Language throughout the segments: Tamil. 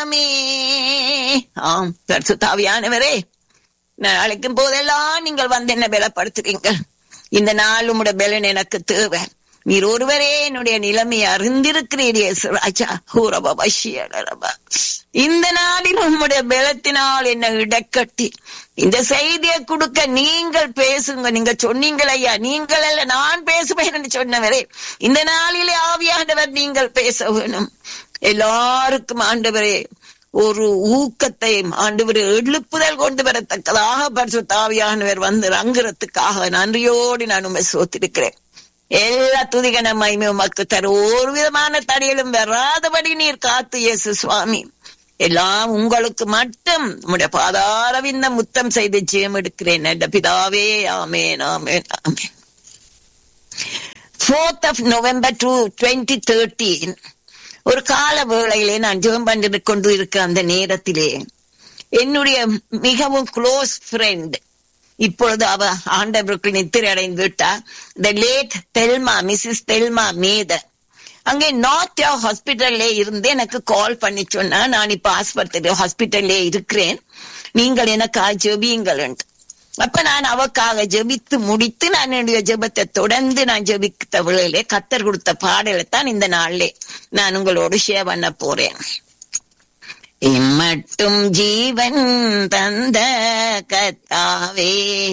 பலமே ஆம் பரிசுத்தாவியானவரே நான் அழைக்கும் போதெல்லாம் நீங்கள் வந்து என்ன பலப்படுத்துறீங்க இந்த நாள் உம்முடைய பலன் எனக்கு தேவை நீர் ஒருவரே என்னுடைய நிலைமையை அறிந்திருக்கிறீர் இயேசு ராஜா ஹூரபா பஷியடரபா இந்த நாளில் உம்முடைய பலத்தினால் என்ன இடக்கட்டி இந்த செய்தியை கொடுக்க நீங்கள் பேசுங்க நீங்க சொன்னீங்கள் ஐயா நீங்கள் அல்ல நான் பேசுவேன் என்று சொன்னவரே இந்த நாளிலே ஆவியானவர் நீங்கள் பேச வேணும் எல்லாருக்கும் ஆண்டவரே ஒரு ஊக்கத்தை ஆண்டவர் எழுப்புதல் கொண்டு வரத்தக்கதாக பரிசுத்தாவியானவர் வந்து ரங்குறதுக்காக நன்றியோடு நான் உண்மை சோத்திருக்கிறேன் எல்லா துதிகன மகிமை உமக்கு தர ஒரு விதமான தடையிலும் வராதபடி நீர் காத்து இயேசு சுவாமி எல்லாம் உங்களுக்கு மட்டும் உம்முடைய பாதார விந்த முத்தம் செய்து ஜெயம் எடுக்கிறேன் என்ற பிதாவே ஆமேன் ஆமேன் ஆமேன் fourth of November two twenty thirteen ஒரு கால வேளையிலே நான் ஜெபம் பண்ணி கொண்டு இருக்க அந்த நேரத்திலே என்னுடைய மிகவும் க்ளோஸ் ஃப்ரெண்ட் இப்பொழுது அவ ஆண்டவருக்கு நித்திரை அடைந்து விட்டா the late Thelma Mrs Thelma மேத அங்கே நார்த் ஹாஸ்பிட்டல்ல இருந்து எனக்கு கால் பண்ணி சொன்னா நான் இப்ப ஆஸ்பத்திரி ஹாஸ்பிட்டல்ல இருக்கிறேன் நீங்கள் எனக்கு ஜெபியுங்கள் அப்ப நான் அவக்காக ஜெபித்து முடித்து நான் என்னுடைய ஜெபத்தை தொடர்ந்து நான் ஜெபித்த விளையிலே கத்தர் கொடுத்த பாடலை தான் இந்த நாளிலே நான் உங்களோடு ஷேர் பண்ண போறேன் இம்மட்டும் ஜீவன் தந்த கத்தாவே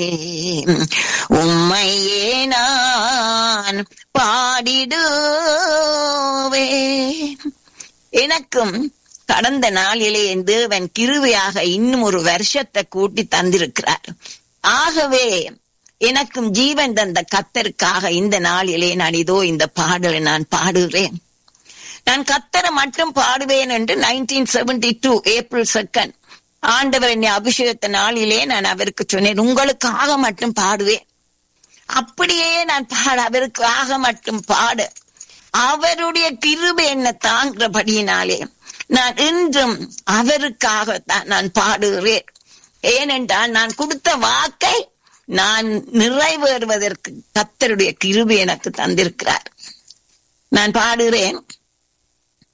உம்மையே நான் பாடிடுவேன் எனக்கும் கடந்த நாளிலே என் தேவன் கிருவையாக இன்னும் ஒரு வருஷத்தை கூட்டி தந்திருக்கிறார் ஆகவே எனக்கும் ஜீவன் தந்த கத்தருக்காக இந்த நாளிலே நான் இதோ இந்த பாடலை நான் பாடுகிறேன் நான் கத்தரை மட்டும் பாடுவேன் என்று nineteen seventy two April second ஆண்டவர் என்னை அபிஷேகத்த நாளிலே நான் அவருக்கு சொன்னேன் உங்களுக்காக மட்டும் பாடுவேன் அப்படியே நான் பாட அவருக்காக மட்டும் பாடு அவருடைய கிருபை என்ன தாங்கிறபடியினாலே நான் இன்றும் அவருக்காகத்தான் நான் பாடுகிறேன் ஏனென்றால் நான் கொடுத்த வாக்கை நான் நிறைவேறுவதற்கு கத்தருடைய கிருபை எனக்கு தந்திருக்கிறார் நான் பாடுகிறேன்